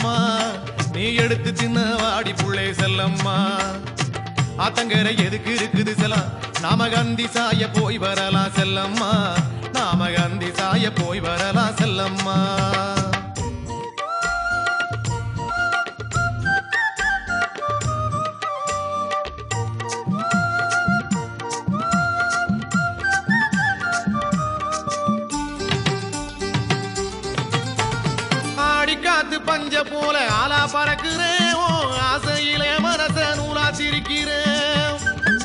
செல்லம்மா நீ எடுத்து தின்ன வாடி புள்ளே செல்லம்மா ஆத்தங்கரை எதுக்கு இருக்குது செல்லாம் நாம கந்தி சாய போய் வரலாம் செல்லம்மா நாம கந்தி சாய போய் வரலாம் செல்லம்மா ஆடி காத்து பஞ்ச போல ஆலா பறக்குறேன் ஓ ஆசையிலே மனச நூலா சிரிக்கிறேன்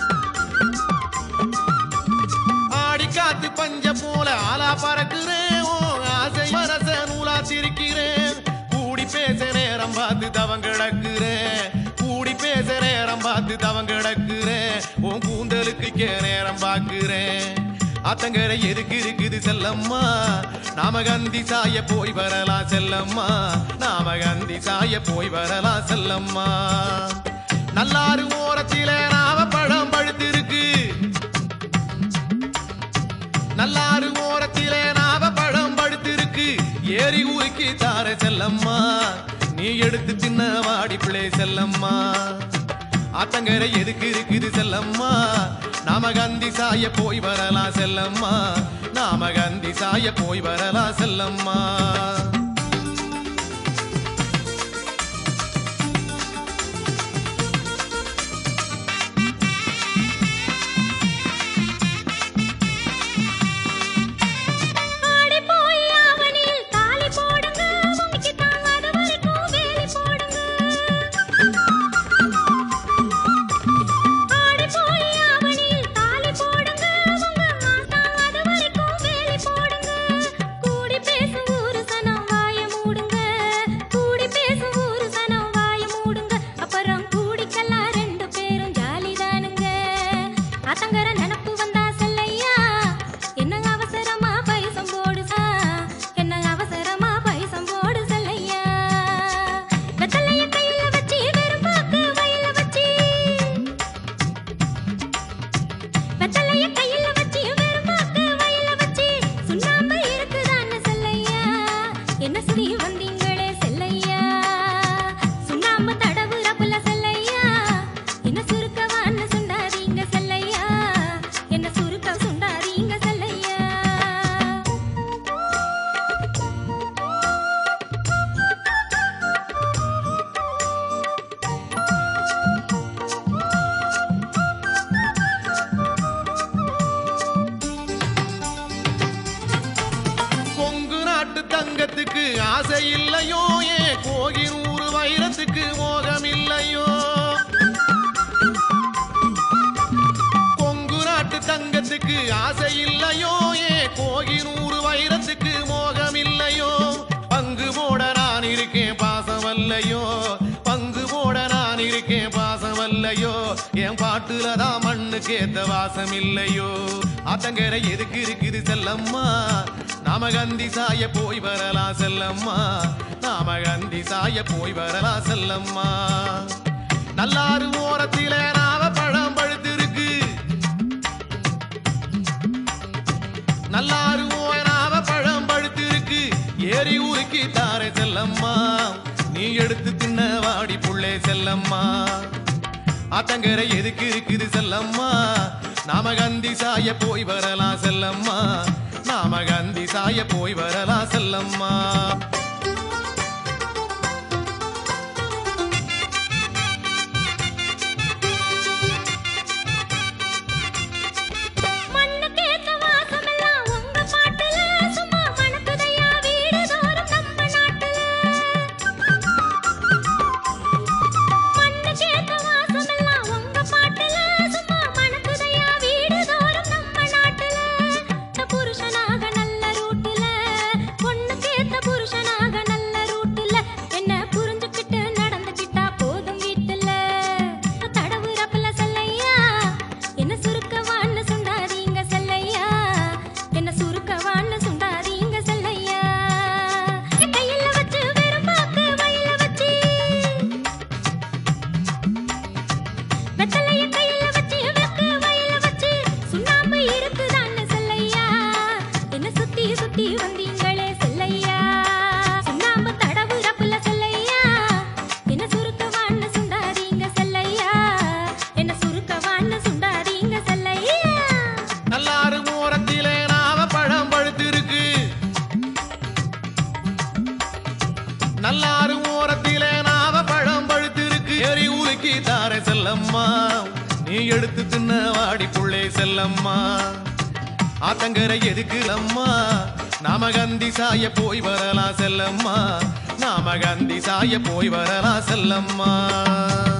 ஆடி காத்து பஞ்ச போல ஆலா பறக்குறேன் ஓ ஆசை மனச நூலா சிரிக்கிறேன் கூடி பேச நேரம் பார்த்து தவம் கிடக்குறேன் கூடி பேச நேரம் பார்த்து தவம் கிடக்குறேன் உன் கூந்தலுக்கு கே நேரம் பார்க்கிறேன் அத்தங்கரை எதுக்கு இருக்குது செல்லம்மா நாம கந்தி சாய போய் வரலாம் செல்லம்மா நாம கந்தி சாய போய் வரலாம் செல்லம்மா நல்லாறு ஓரத்திலே நாம பழம் பழுத்திருக்கு நல்லாறு ஓரத்திலே நாம பழம் பழுத்திருக்கு ஏறி ஊக்கி தார செல்லம்மா நீ எடுத்து தின்ன வாடி பிள்ளை செல்லம்மா ஆத்தங்கரை எதுக்கு இருக்குது செல்லம்மா நாம கந்தி சாய போய் வரலாம் செல்லம்மா நாம கந்தி சாய போய் வரலாம் செல்லம்மா ஆடி போய் ஆவணியில் தாலி போடுங்க உனக்கு தாங்காத வரைக்கும் வேலி போடுங்க ஆடி போய் ஆவணியில் தாலி போடுங்க உங்க மாதாங்காத வரைக்கும் வேலி போடுங்க கூடி பேசும் ஊரு சனம் வாய மூடுங்க கூடி பேசும் ஊரு சனம் வாய மூடுங்க அப்புறம் கூடிக்கலாம் ரெண்டு பேரும் ஜாலிதானுங்க அத்தங்கர நினப்பு வந்தா செல்லையா என்ன அவசரமா பைசம் போடு சா என்ன அவசரமா பைசம் போடு செல்லையா வெத்தலைய கையில வச்சு வெறும் பாக்கு வயல வச்சு வெத்தலைய கையில வச்சு வெறும் பாக்கு வயல வச்சு சுண்ணாம்பு இருக்குதான்னு செல்லையா என்ன ஸ்ரீ வந்தீங்களே செல்லையா சுண்ணாம்பு தடவுற புள்ள செல்லையா என்ன சுருக்கவான்னு சுண்டாதீங்க செல்லையா என்ன சுருக்க சுண்டாதீங்க செல்லையா கொங்கு நாட்டு தங்கத்துக்கு ஆசை இல்லையோ ஏன் கோகினூறு வைரத்துக்கு மோகம் இல்லையோ கொங்கு நாட்டு தங்கத்துக்கு ஆசை இல்லையோ ஏன் கோகினூறு வைரத்துக்கு மோகம் இல்லையோ பங்கு போட நான் இருக்கேன் பாசம் அல்லையோ பங்கு போட நான் இருக்கேன் பாசம் அல்லையோ என் பாட்டுல தான் மண்ணுக்கு ஏத்த வாசம் இல்லையோ ஆத்தங்கரை எதுக்கு இருக்குது செல்லம்மா நாம கந்தி சாய போய் வரலாம் செல்லம்மா நாம கந்தி சாய போய் வரலாம் செல்லம்மா நல்லாறு ஓரத்தில நாம பழம் பழுத்திருக்கு நல்லாறு ஓராம பழம் பழுத்திருக்கு ஏறி உருக்கி தார செல்லம்மா நீ எடுத்து தின்ன வாடி புள்ளே செல்லம்மா ஆத்தங்கரை எதுக்கு இருக்குது செல்லம்மா நாம கந்தி சாய போய் வரலாம் செல்லம்மா நாம கந்தி சாய போய் வரலாம் செல்லம்மா மண்ணுக்கேத்த வாசமெல்லாம் உங்க பாட்டுல சும்மா மணக்குதையா வீடு தோறும் நம்ம நாட்டுல மண்ணுக்கேத்த வாசமெல்லாம் உங்க பாட்டுல சும்மா மணக்குதையா வீடு தோறும் நம்ம நாட்டுல புருஷனாக நல்ல ரூட்டுல பொண்ணுக்கேத்த புருஷனா நல்லாறு ஓரத்திலே நாவ பழம் பழுத்திருக்கு எரி உலுக்கி தார செல்லம்மா நீ எடுத்து தின்ன வாடி புள்ளே செல்லம்மா ஆத்தங்கரை எதுக்குலம்மா நாம கந்தி சாய போய் வரலாம் செல்லம்மா நாம கந்தி சாய போய் வரலாம் செல்லம்மா